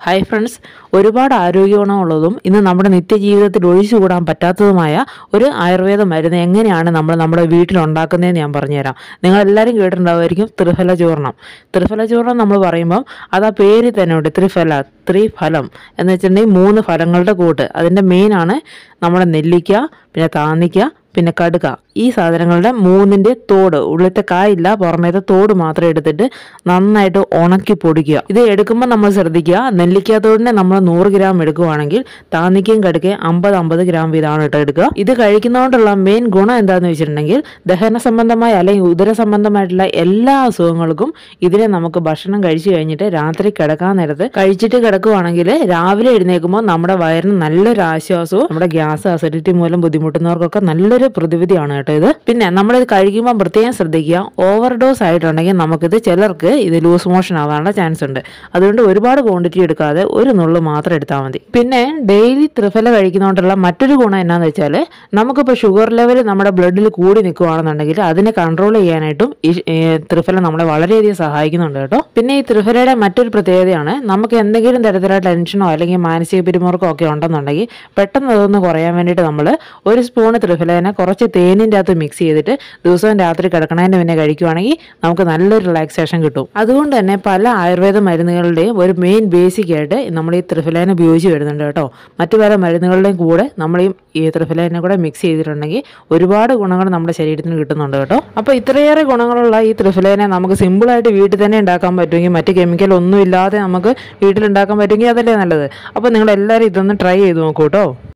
hi friends ഒരുപാട് ആരോഗ്യഗുണമുള്ളതും ഇന്ന് നമ്മുടെ നിത്യജീവിതത്തിൽ ഒഴിച്ചുകൂടാൻ പറ്റാത്തതുമായ ഒരു ആയുർവേദ മരുന്ന് എങ്ങനെയാണ് നമ്മൾ നമ്മുടെ വീട്ടിൽ ഉണ്ടാക്കുന്നതെന്ന് ഞാൻ പറഞ്ഞുതരാം നിങ്ങൾ എല്ലാവരും കേട്ടിട്ടുണ്ടാവുമായിരിക്കും ത്രിഫല ചൂർണം ത്രിഫല ചൂർണം നമ്മൾ പറയുമ്പം അത് ആ പേര് തന്നെ ഉണ്ട് ത്രിഫല ത്രിഫലം എന്ന് വെച്ചിട്ടുണ്ടെങ്കിൽ മൂന്ന് ഫലങ്ങളുടെ കൂട്ട് അതിൻ്റെ മെയിനാണ് നമ്മുടെ നെല്ലിക്ക പിന്നെ താന്നിക്ക പിന്നെ കടുക ഈ സാധനങ്ങളുടെ മൂന്നിൻ്റെ തോട് ഉള്ളിലത്തെ കായില്ല പുറമേത്തെ തോട് മാത്രം എടുത്തിട്ട് നന്നായിട്ട് ഉണക്കി പൊടിക്കുക ഇത് എടുക്കുമ്പോൾ നമ്മൾ ശ്രദ്ധിക്കുക നെല്ലിക്കാത്തോടിനെ നമ്മൾ നൂറ് ഗ്രാം എടുക്കുവാണെങ്കിൽ താന്നിക്കയും കടുക്കയും അമ്പത് അമ്പത് ഗ്രാം വീതമാണ് കേട്ടോ എടുക്കുക ഇത് കഴിക്കുന്നതുകൊണ്ടുള്ള മെയിൻ ഗുണം എന്താണെന്ന് വെച്ചിട്ടുണ്ടെങ്കിൽ ദഹന സംബന്ധമായ അല്ലെങ്കിൽ ഉദര സംബന്ധമായിട്ടുള്ള എല്ലാ അസുഖങ്ങൾക്കും ഇതിനെ നമുക്ക് ഭക്ഷണം കഴിച്ചു കഴിഞ്ഞിട്ട് രാത്രി കിടക്കാൻ നേരത്ത് കഴിച്ചിട്ട് കിടക്കുവാണെങ്കിൽ രാവിലെ എഴുന്നേൽക്കുമ്പോൾ നമ്മുടെ വയറിന് നല്ലൊരു ആശ്വാസവും നമ്മുടെ ഗ്യാസ് അസിഡിറ്റി മൂലം ബുദ്ധിമുട്ടുന്നവർക്കൊക്കെ നല്ലൊരു പ്രതിവിധിയാണ് കേട്ടോ ഇത് പിന്നെ നമ്മളിത് കഴിക്കുമ്പോൾ പ്രത്യേകം ശ്രദ്ധിക്കുക ഓവർ ഡോസ് ആയിട്ടുണ്ടെങ്കിൽ നമുക്കിത് ചിലർക്ക് ഇത് ലൂസ് മോഷൻ ആവാനുള്ള ചാൻസ് ഉണ്ട് അതുകൊണ്ട് ഒരുപാട് ക്വാണ്ടിറ്റി എടുക്കാതെ ഒരു നുള്ളു മാത്രം എടുത്താൽ മതി പിന്നെ ഡെയിലി ത്രിഫല കഴിക്കുന്നതുകൊണ്ടുള്ള മറ്റൊരു ഗുണം എന്നാന്ന് വെച്ചാൽ നമുക്കിപ്പോൾ ഷുഗർ ലെവൽ നമ്മുടെ ബ്ലഡിൽ കൂടി നിൽക്കുകയാണെന്നുണ്ടെങ്കിൽ അതിനെ കൺട്രോൾ ചെയ്യാനായിട്ടും ഈ ഈ ത്രിഫല നമ്മളെ വളരെയധികം സഹായിക്കുന്നുണ്ട് കേട്ടോ പിന്നെ ഈ ത്രിഫലയുടെ മറ്റൊരു പ്രത്യേകതയാണ് നമുക്ക് എന്തെങ്കിലും തരത്തിലുള്ള ടെൻഷനോ അല്ലെങ്കിൽ മാനസിക പിരിമുറുക്കോ ഒക്കെ ഉണ്ടെന്നുണ്ടെങ്കിൽ പെട്ടെന്ന് അതൊന്ന് കുറയാൻ വേണ്ടിയിട്ട് നമ്മൾ ഒരു സ്പൂൺ ത്രിഫലേനെ കുറച്ച് തേനിൻ്റെ അകത്ത് മിക്സ് ചെയ്തിട്ട് ദിവസവും രാത്രി കിടക്കണതിന് പിന്നെ കഴിക്കുവാണെങ്കിൽ നമുക്ക് നല്ലൊരു റിലാക്സേഷൻ കിട്ടും അതുകൊണ്ട് തന്നെ പല ആയുർവേദ മരുന്നുകളുടെയും ഒരു മെയിൻ ബേസിക് ആയിട്ട് നമ്മൾ ഈ ത്രിഫലേന ഉപയോഗിച്ച് വരുന്നുണ്ട് കേട്ടോ മറ്റു പല മരുന്നുകളുടെയും കൂടെ നമ്മൾ ഈ ഈ ത്രിഫലേനെ കൂടെ മിക്സ് ചെയ്തിട്ടുണ്ടെങ്കിൽ ഒരുപാട് ഗുണങ്ങൾ നമ്മുടെ ശരീരത്തിന് കിട്ടുന്നുണ്ട് കേട്ടോ അപ്പോൾ ഇത്രയേറെ ഗുണങ്ങളുള്ള ഈ ത്രിഫലേനെ നമുക്ക് സിമ്പിളായിട്ട് വീട്ടിൽ തന്നെ ഉണ്ടാക്കാൻ പറ്റുമെങ്കിൽ മറ്റ് കെമിക്കൽ ഒന്നും ഇല്ലാതെ നമുക്ക് വീട്ടിൽ ഉണ്ടാക്കാൻ പറ്റുമെങ്കിൽ അതല്ലേ നല്ലത് അപ്പോൾ നിങ്ങൾ എല്ലാവരും ഇതൊന്ന് ട്രൈ ചെയ്ത് നോക്കൂ കേട്ടോ